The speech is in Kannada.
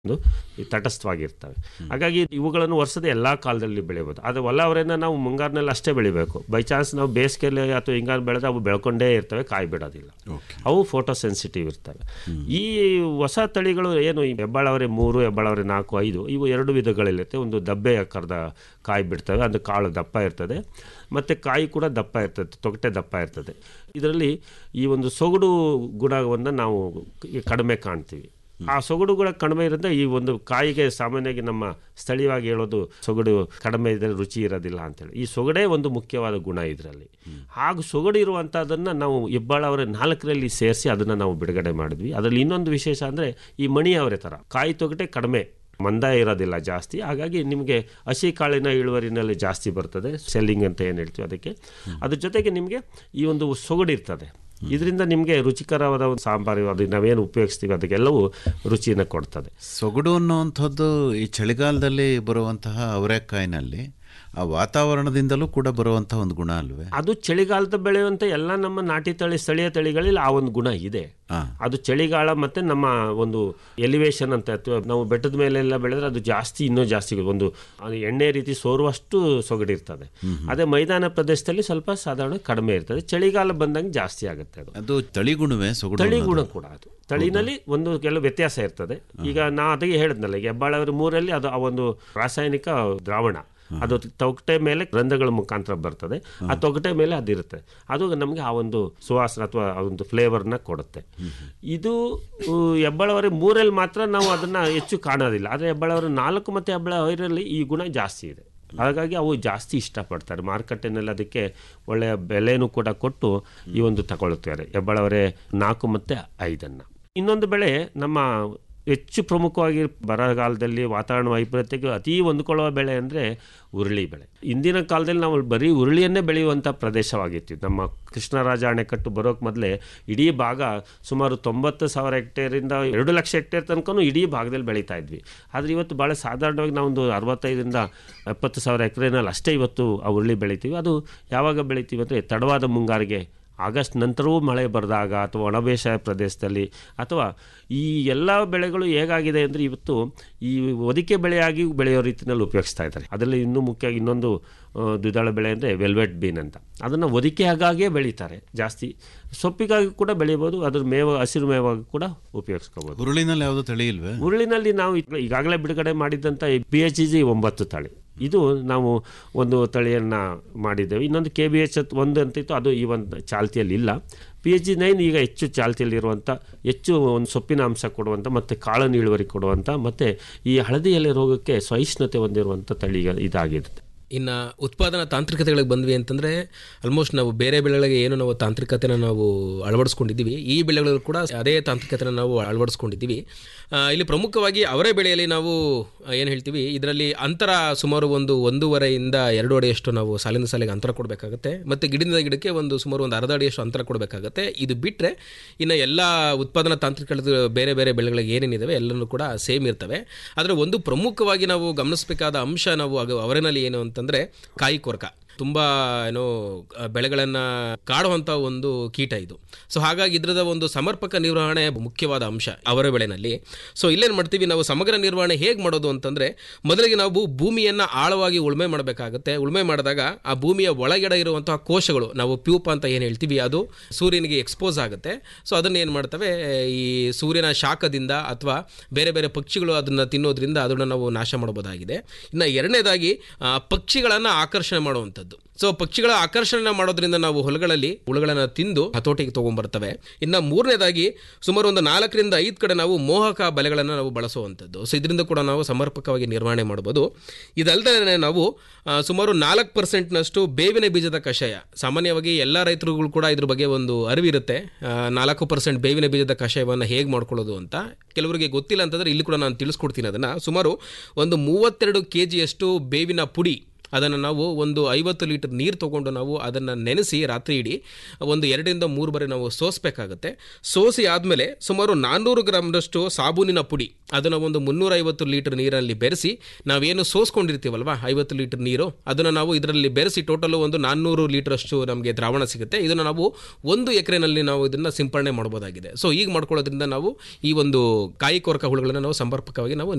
ಒಂದು ಈ ತಟಸ್ಥವಾಗಿರ್ತವೆ ಹಾಗಾಗಿ ಇವುಗಳನ್ನು ವರ್ಷದ ಎಲ್ಲ ಕಾಲದಲ್ಲಿ ಬೆಳಿಬೋದು ಆದರೆ ಹೊಲ ಅವರೇನ ನಾವು ಮುಂಗಾರಿನಲ್ಲಿ ಅಷ್ಟೇ ಬೆಳಿಬೇಕು ಬೈ ಚಾನ್ಸ್ ನಾವು ಬೇಸಿಗೆಯಲ್ಲಿ ಅಥವಾ ಹಿಂಗಾರು ಬೆಳೆದ್ರೆ ಅವು ಬೆಳ್ಕೊಂಡೇ ಇರ್ತವೆ ಕಾಯಿ ಬಿಡೋದಿಲ್ಲ ಓಕೆ ಅವು ಫೋಟೋ ಸೆನ್ಸಿಟಿವ್ ಇರ್ತವೆ ಈ ಹೊಸ ತಳಿಗಳು ಏನು ಈ ಹೆಬ್ಬಾಳವರೆ ಮೂರು ಹೆಬ್ಬಾಳವರೆ ನಾಲ್ಕು ಐದು ಇವು ಎರಡು ವಿಧಗಳಿರುತ್ತೆ ಒಂದು ದಬ್ಬೆ ಆಕಾರದ ಕಾಯಿ ಬಿಡ್ತವೆ ಅದು ಕಾಳು ದಪ್ಪ ಇರ್ತದೆ ಮತ್ತು ಕಾಯಿ ಕೂಡ ದಪ್ಪ ಇರ್ತದೆ ತೊಗಟೆ ದಪ್ಪ ಇರ್ತದೆ ಇದರಲ್ಲಿ ಈ ಒಂದು ಸೊಗಡು ಗುಣವನ್ನು ನಾವು ಕಡಿಮೆ ಕಾಣ್ತೀವಿ ಆ ಸೊಗಡು ಕೂಡ ಕಡಿಮೆ ಇರೋದ್ರೆ ಈ ಒಂದು ಕಾಯಿಗೆ ಸಾಮಾನ್ಯವಾಗಿ ನಮ್ಮ ಸ್ಥಳೀಯವಾಗಿ ಹೇಳೋದು ಸೊಗಡು ಕಡಿಮೆ ಇದ್ದರೆ ರುಚಿ ಇರೋದಿಲ್ಲ ಅಂತೇಳಿ ಈ ಸೊಗಡೇ ಒಂದು ಮುಖ್ಯವಾದ ಗುಣ ಇದರಲ್ಲಿ ಹಾಗೂ ಸೊಗಡು ಇರುವಂಥದ್ದನ್ನು ನಾವು ಹೆಬ್ಬಾಳವರ ನಾಲ್ಕರಲ್ಲಿ ಸೇರಿಸಿ ಅದನ್ನು ನಾವು ಬಿಡುಗಡೆ ಮಾಡಿದ್ವಿ ಅದರಲ್ಲಿ ಇನ್ನೊಂದು ವಿಶೇಷ ಅಂದರೆ ಈ ಮಣಿ ಅವರೇ ಥರ ಕಾಯಿ ತೊಗಟೆ ಕಡಿಮೆ ಮಂದ ಇರೋದಿಲ್ಲ ಜಾಸ್ತಿ ಹಾಗಾಗಿ ನಿಮಗೆ ಹಸಿ ಕಾಳಿನ ಇಳುವರಿನಲ್ಲಿ ಜಾಸ್ತಿ ಬರ್ತದೆ ಸೆಲ್ಲಿಂಗ್ ಅಂತ ಏನು ಹೇಳ್ತೀವಿ ಅದಕ್ಕೆ ಅದ್ರ ಜೊತೆಗೆ ನಿಮಗೆ ಈ ಒಂದು ಸೊಗಡು ಇರ್ತದೆ ಇದರಿಂದ ನಿಮಗೆ ರುಚಿಕರವಾದ ಒಂದು ಸಾಂಬಾರು ಅದು ನಾವೇನು ಉಪಯೋಗಿಸ್ತೀವಿ ಅದಕ್ಕೆಲ್ಲವೂ ರುಚಿಯನ್ನು ಕೊಡ್ತದೆ ಸೊಗಡು ಅನ್ನುವಂಥದ್ದು ಈ ಚಳಿಗಾಲದಲ್ಲಿ ಬರುವಂತಹ ಅವರೆಕಾಯಿನಲ್ಲಿ ಆ ವಾತಾವರಣದಿಂದಲೂ ಕೂಡ ಬರುವಂತಹ ಒಂದು ಗುಣ ಅಲ್ವೇ ಅದು ಚಳಿಗಾಲದ ಬೆಳೆಯುವಂಥ ಎಲ್ಲ ನಮ್ಮ ನಾಟಿ ತಳಿ ಸ್ಥಳೀಯ ತಳಿಗಳಲ್ಲಿ ಆ ಒಂದು ಗುಣ ಇದೆ ಹಾ. ಅದು ಚಳಿಗಾಲ ಮತ್ತು ನಮ್ಮ ಒಂದು ಎಲಿವೇಶನ್ ಅಂತ ಅಥವಾ ನಾವು ಬೆಟ್ಟದ ಮೇಲೆಲ್ಲ ಬೆಳೆದ್ರೆ ಅದು ಜಾಸ್ತಿ ಇನ್ನೂ ಜಾಸ್ತಿ ಒಂದು ಅದು ಎಣ್ಣೆ ರೀತಿ ಸೋರುವಷ್ಟು ಸೊಗಡಿರ್ತದೆ ಅದೇ ಮೈದಾನ ಪ್ರದೇಶದಲ್ಲಿ ಸ್ವಲ್ಪ ಸಾಧಾರಣ ಕಡಿಮೆ ಇರ್ತದೆ ಚಳಿಗಾಲ ಬಂದಂಗೆ ಜಾಸ್ತಿ ಆಗುತ್ತೆ ಅದು ಅದು ತಳಿಗುಣವೇ ಸೊಗಡು ತಳಿ ಅನ್ನೋದು. ಗುಣ ಕೂಡ ಅದು ತಳಿನಲ್ಲಿ ಒಂದು ಕೆಲವು ವ್ಯತ್ಯಾಸ ಇರ್ತದೆ ಈಗ ನಾ ಅದಕ್ಕೆ ಹೇಳಿದ್ನಲ್ಲ ಈಗ ಹೆಬ್ಬಾಳವರ ಮೂರಲ್ಲಿ ಅದು ಆ ಒಂದು ರಾಸಾಯನಿಕ ದ್ರಾವಣ ಅದು ತೊಗಟೆ ಮೇಲೆ ರಂಧ್ರಗಳ ಮುಖಾಂತರ ಬರ್ತದೆ ಆ ತೊಗಟೆ ಮೇಲೆ ಅದಿರುತ್ತೆ ಅದು ನಮಗೆ ಆ ಒಂದು ಸುವಾಸನೆ ಅಥವಾ ಆ ಒಂದು ಫ್ಲೇವರ್ನ ಕೊಡುತ್ತೆ ಇದು ಉ, ಹೆಬ್ಬಾಳವರೆ ಮೂರಲ್ಲಿ ಮಾತ್ರ ನಾವು ಅದನ್ನು ಹೆಚ್ಚು ಕಾಣೋದಿಲ್ಲ ಆದರೆ ಹೆಬ್ಬಾಳವರ ನಾಲ್ಕು ಮತ್ತು ಹೆಬ್ಬಾಳವರಲ್ಲಿ ಈ ಗುಣ ಜಾಸ್ತಿ ಇದೆ ಹಾಗಾಗಿ ಅವು ಜಾಸ್ತಿ ಇಷ್ಟಪಡ್ತಾರೆ ಮಾರುಕಟ್ಟೆನಲ್ಲಿ ಅದಕ್ಕೆ ಒಳ್ಳೆಯ ಬೆಲೆನೂ ಕೂಡ ಕೊಟ್ಟು ಈ ಒಂದು ತಗೊಳ್ತಾರೆ ಹೆಬ್ಬಾಳವರೆ ನಾಲ್ಕು ಮತ್ತು ಐದನ್ನು ಇನ್ನೊಂದು ಬೆಳೆ ನಮ್ಮ ಹೆಚ್ಚು ಪ್ರಮುಖವಾಗಿ ಬರಗಾಲದಲ್ಲಿ ವಾತಾವರಣ ವೈಪರೀತ್ಯಕ್ಕೆ ಅತೀ ಹೊಂದ್ಕೊಳ್ಳುವ ಬೆಳೆ ಅಂದರೆ ಉರುಳಿ ಬೆಳೆ ಇಂದಿನ ಕಾಲದಲ್ಲಿ ನಾವು ಬರೀ ಉರುಳಿಯನ್ನೇ ಬೆಳೆಯುವಂಥ ಪ್ರದೇಶವಾಗಿತ್ತು ನಮ್ಮ ಕೃಷ್ಣರಾಜ ಅಣೆಕಟ್ಟು ಬರೋಕ್ಕೆ ಮೊದಲೇ ಇಡೀ ಭಾಗ ಸುಮಾರು ತೊಂಬತ್ತು ಸಾವಿರ ಹೆಕ್ಟೇರಿಂದ ಎರಡು ಲಕ್ಷ ಹೆಕ್ಟೇರ್ ತನಕನೂ ಇಡೀ ಭಾಗದಲ್ಲಿ ಬೆಳೀತಾ ಇದ್ವಿ ಆದರೆ ಇವತ್ತು ಭಾಳ ಸಾಧಾರಣವಾಗಿ ನಾವೊಂದು ಅರವತ್ತೈದರಿಂದ ಎಪ್ಪತ್ತು ಸಾವಿರ ಎಕರೆನಲ್ಲಿ ಅಷ್ಟೇ ಇವತ್ತು ಆ ಉರುಳಿ ಬೆಳಿತೀವಿ ಅದು ಯಾವಾಗ ಬೆಳಿತೀವಿ ಅಂದರೆ ತಡವಾದ ಮುಂಗಾರಿಗೆ ಆಗಸ್ಟ್ ನಂತರವೂ ಮಳೆ ಬರೆದಾಗ ಅಥವಾ ಒಣಬೇಸಾಯ ಪ್ರದೇಶದಲ್ಲಿ ಅಥವಾ ಈ ಎಲ್ಲ ಬೆಳೆಗಳು ಹೇಗಾಗಿದೆ ಅಂದರೆ ಇವತ್ತು ಈ ಒದಿಕೆ ಬೆಳೆಯಾಗಿ ಬೆಳೆಯೋ ರೀತಿಯಲ್ಲಿ ಉಪಯೋಗಿಸ್ತಾ ಇದ್ದಾರೆ ಅದರಲ್ಲಿ ಇನ್ನೂ ಮುಖ್ಯವಾಗಿ ಇನ್ನೊಂದು ಆ, ದ್ವಿದಳ ಬೆಳೆ ಅಂದರೆ ವೆಲ್ವೆಟ್ ಬೀನ್ ಅಂತ ಅದನ್ನು ಒದಿಕೆ ಆಗಾಗಿಯೇ ಬೆಳೀತಾರೆ ಜಾಸ್ತಿ ಸೊಪ್ಪಿಗಾಗಿ ಕೂಡ ಬೆಳಿಬೋದು ಅದ್ರ ಮೇವ ಹಸಿರು ಮೇವಾಗಿ ಕೂಡ ಉಪಯೋಗಿಸ್ಕೋಬೋದು ಹುರುಳಿನಲ್ಲಿ ಯಾವುದು ತಳಿ ಇಲ್ವೇ ಉರುಳಿನಲ್ಲಿ ನಾವು ಈಗ- ಈಗಾಗಲೇ ಬಿಡುಗಡೆ ಮಾಡಿದಂಥ ಪಿ ಎಚ್ ಜಿ ಒಂಬತ್ತು ತಳಿ ಇದು ನಾವು ಒಂದು ತಳಿಯನ್ನು ಮಾಡಿದ್ದೇವೆ ಇನ್ನೊಂದು ಕೆ ಬಿ ಎಚ್ ಒಂದು ಅಂತಿತ್ತು ಅದು ಈ ಒಂದು ಚಾಲ್ತಿಯಲ್ಲಿ ಇಲ್ಲ ಪಿ ಎಚ್ ಜಿ ನೈನ್ ಈಗ ಹೆಚ್ಚು ಚಾಲ್ತಿಯಲ್ಲಿರುವಂಥ ಹೆಚ್ಚು ಒಂದು ಸೊಪ್ಪಿನ ಅಂಶ ಕೊಡುವಂಥ ಮತ್ತು ಕಾಳನ್ನು ಇಳುವರಿ ಕೊಡುವಂಥ ಮತ್ತು ಈ ಹಳದಿ ಎಲೆ ರೋಗಕ್ಕೆ ಸಹಿಷ್ಣುತೆ ಹೊಂದಿರುವಂಥ ತಳಿ ಇದಾಗಿರುತ್ತೆ ಇನ್ನು ಉತ್ಪಾದನಾ ತಾಂತ್ರಿಕತೆಗಳಿಗೆ ಬಂದ್ವಿ ಅಂತಂದರೆ ಆಲ್ಮೋಸ್ಟ್ ನಾವು ಬೇರೆ ಬೆಳೆಗಳಿಗೆ ಏನು ನಾವು ತಾಂತ್ರಿಕತೆನ ನಾವು ಅಳವಡಿಸ್ಕೊಂಡಿದ್ದೀವಿ ಈ ಬೆಳೆಗಳು ಕೂಡ ಅದೇ ತಾಂತ್ರಿಕತೆನ ನಾವು ಅಳವಡಿಸ್ಕೊಂಡಿದ್ದೀವಿ ಆ, ಇಲ್ಲಿ ಪ್ರಮುಖವಾಗಿ ಅವರೇ ಬೆಳೆಯಲ್ಲಿ ನಾವು ಏನು ಹೇಳ್ತೀವಿ ಇದರಲ್ಲಿ ಅಂತರ ಸುಮಾರು ಒಂದು ಒಂದೂವರೆಯಿಂದ ಎರಡು ಅಡಿಯಷ್ಟು ನಾವು ಸಾಲಿನ ಸಾಲಿಗೆ ಅಂತರ ಕೊಡಬೇಕಾಗುತ್ತೆ ಮತ್ತು ಗಿಡದಿಂದ ಗಿಡಕ್ಕೆ ಒಂದು ಸುಮಾರು ಒಂದು ಅರ್ಧ ಅಡಿಯಷ್ಟು ಅಂತರ ಕೊಡಬೇಕಾಗುತ್ತೆ ಇದು ಬಿಟ್ಟರೆ ಇನ್ನು ಎಲ್ಲ ಉತ್ಪಾದನಾ ತಾಂತ್ರಿಕಗಳು ಬೇರೆ ಬೇರೆ ಬೆಳೆಗಳಿಗೆ ಏನೇನಿದ್ದಾವೆ ಎಲ್ಲನೂ ಕೂಡ ಸೇಮ್ ಇರ್ತವೆ ಆದರೆ ಒಂದು ಪ್ರಮುಖವಾಗಿ ನಾವು ಗಮನಿಸಬೇಕಾದ ಅಂಶ ನಾವು ಆಗ ಅವರಿನಲ್ಲಿ ಏನು ಅಂತಂದರೆ ಕಾಯಿ ಕೊರಕ ತುಂಬ ಏನೋ ಆ, ಬೆಳೆಗಳನ್ನ ಕಾಡುವಂಥ ಒಂದು ಕೀಟ ಇದು ಸೊ ಹಾಗಾಗಿ ಇದ್ರದ ಒಂದು ಸಮರ್ಪಕ ನಿರ್ವಹಣೆ ಮುಖ್ಯವಾದ ಅಂಶ ಅವರ ಬೆಳೆನಲ್ಲಿ ಸೊ ಇಲ್ಲೇನು ಮಾಡ್ತೀವಿ ನಾವು ಸಮಗ್ರ ನಿರ್ವಹಣೆ ಹೇಗೆ ಮಾಡೋದು ಅಂತಂದರೆ ಮೊದಲಿಗೆ ನಾವು ಭೂಮಿಯನ್ನು ಆಳವಾಗಿ ಉಳುಮೆ ಮಾಡಬೇಕಾಗುತ್ತೆ ಉಳುಮೆ ಮಾಡಿದಾಗ ಆ ಭೂಮಿಯ ಒಳಗಡೆ ಇರುವಂತಹ ಕೋಶಗಳು ನಾವು ಪ್ಯೂಪ ಅಂತ ಏನು ಹೇಳ್ತೀವಿ ಅದು ಸೂರ್ಯನಿಗೆ ಎಕ್ಸ್ಪೋಸ್ ಆಗುತ್ತೆ ಸೊ ಅದನ್ನು ಏನು ಮಾಡ್ತವೆ ಈ ಸೂರ್ಯನ ಶಾಖದಿಂದ ಅಥವಾ ಬೇರೆ ಬೇರೆ ಪಕ್ಷಿಗಳು ಅದನ್ನು ತಿನ್ನೋದ್ರಿಂದ ಅದನ್ನು ನಾವು ನಾಶ ಮಾಡಬಹುದಾಗಿದೆ ಇನ್ನು ಎರಡನೇದಾಗಿ ಪಕ್ಷಿಗಳನ್ನು ಆಕರ್ಷಣೆ ಮಾಡುವಂಥದ್ದು ಸೊ ಪಕ್ಷಿಗಳ ಆಕರ್ಷಣೆ ಮಾಡೋದ್ರಿಂದ ನಾವು ಹೊಲಗಳಲ್ಲಿ ಹುಳುಗಳನ್ನು ತಿಂದು ಹತೋಟಿಗೆ ತೊಗೊಂಡ್ಬರ್ತವೆ ಇನ್ನು ಮೂರನೇದಾಗಿ ಸುಮಾರು ಒಂದು ನಾಲ್ಕರಿಂದ ಐದು ಕಡೆ ನಾವು ಮೋಹಕ ಬಲೆಗಳನ್ನು ನಾವು ಬಳಸುವಂಥದ್ದು ಸೊ ಇದರಿಂದ ಕೂಡ ನಾವು ಸಮರ್ಪಕವಾಗಿ ನಿರ್ವಹಣೆ ಮಾಡ್ಬೋದು ಇದಲ್ಲದೆ ನಾವು ಆ, ಸುಮಾರು ನಾಲ್ಕು ಪರ್ಸೆಂಟ್ನಷ್ಟು ಬೇವಿನ ಬೀಜದ ಕಷಾಯ ಸಾಮಾನ್ಯವಾಗಿ ಎಲ್ಲ ರೈತರುಗಳು ಕೂಡ ಇದ್ರ ಬಗ್ಗೆ ಒಂದು ಅರಿವಿರುತ್ತೆ ಆ, ನಾಲ್ಕು ಪರ್ಸೆಂಟ್ ಬೇವಿನ ಬೀಜದ ಕಷಾಯವನ್ನು ಹೇಗೆ ಮಾಡ್ಕೊಳ್ಳೋದು ಅಂತ ಕೆಲವರಿಗೆ ಗೊತ್ತಿಲ್ಲ ಅಂತಂದರೆ ಇಲ್ಲಿ ಕೂಡ ನಾನು ತಿಳಿಸ್ಕೊಡ್ತೀನಿ ಅದನ್ನು ಸುಮಾರು ಒಂದು ಮೂವತ್ತೆರಡು ಕೆ ಜಿಯಷ್ಟು ಬೇವಿನ ಪುಡಿ ಅದನ್ನು ನಾವು ಒಂದು ಐವತ್ತು ಲೀಟರ್ ನೀರು ತೊಗೊಂಡು ನಾವು ಅದನ್ನು ನೆನೆಸಿ ರಾತ್ರಿ ಇಡೀ ಒಂದು ಎರಡರಿಂದ ಮೂರು ಬಾರಿ ನಾವು ಸೋಸಬೇಕಾಗುತ್ತೆ ಸೋಸಿ ಆದಮೇಲೆ ಸುಮಾರು ನಾನ್ನೂರು ಗ್ರಾಮ್ನಷ್ಟು ಸಾಬೂನಿನ ಪುಡಿ ಅದನ್ನು ಒಂದು ಮುನ್ನೂರೈವತ್ತು ಲೀಟರ್ ನೀರಲ್ಲಿ ಬೆರೆಸಿ ನಾವೇನು ಸೋಸ್ಕೊಂಡಿರ್ತೀವಲ್ವಾ ಐವತ್ತು ಲೀಟರ್ ನೀರು ಅದನ್ನು ನಾವು ಇದರಲ್ಲಿ ಬೆರೆಸಿ ಟೋಟಲು ಒಂದು ನಾನ್ನೂರು ಲೀಟರಷ್ಟು ನಮಗೆ ದ್ರಾವಣ ಸಿಗುತ್ತೆ ಇದನ್ನು ನಾವು ಒಂದು ಎಕರೆನಲ್ಲಿ ನಾವು ಇದನ್ನು ಸಿಂಪಡಣೆ ಮಾಡ್ಬೋದಾಗಿದೆ ಸೊ ಈಗ ಮಾಡ್ಕೊಳ್ಳೋದ್ರಿಂದ ನಾವು ಈ ಒಂದು ಕಾಯಿ ಕೊರಕ ಹುಳುಗಳನ್ನು ನಾವು ಸಮರ್ಪಕವಾಗಿ ನಾವು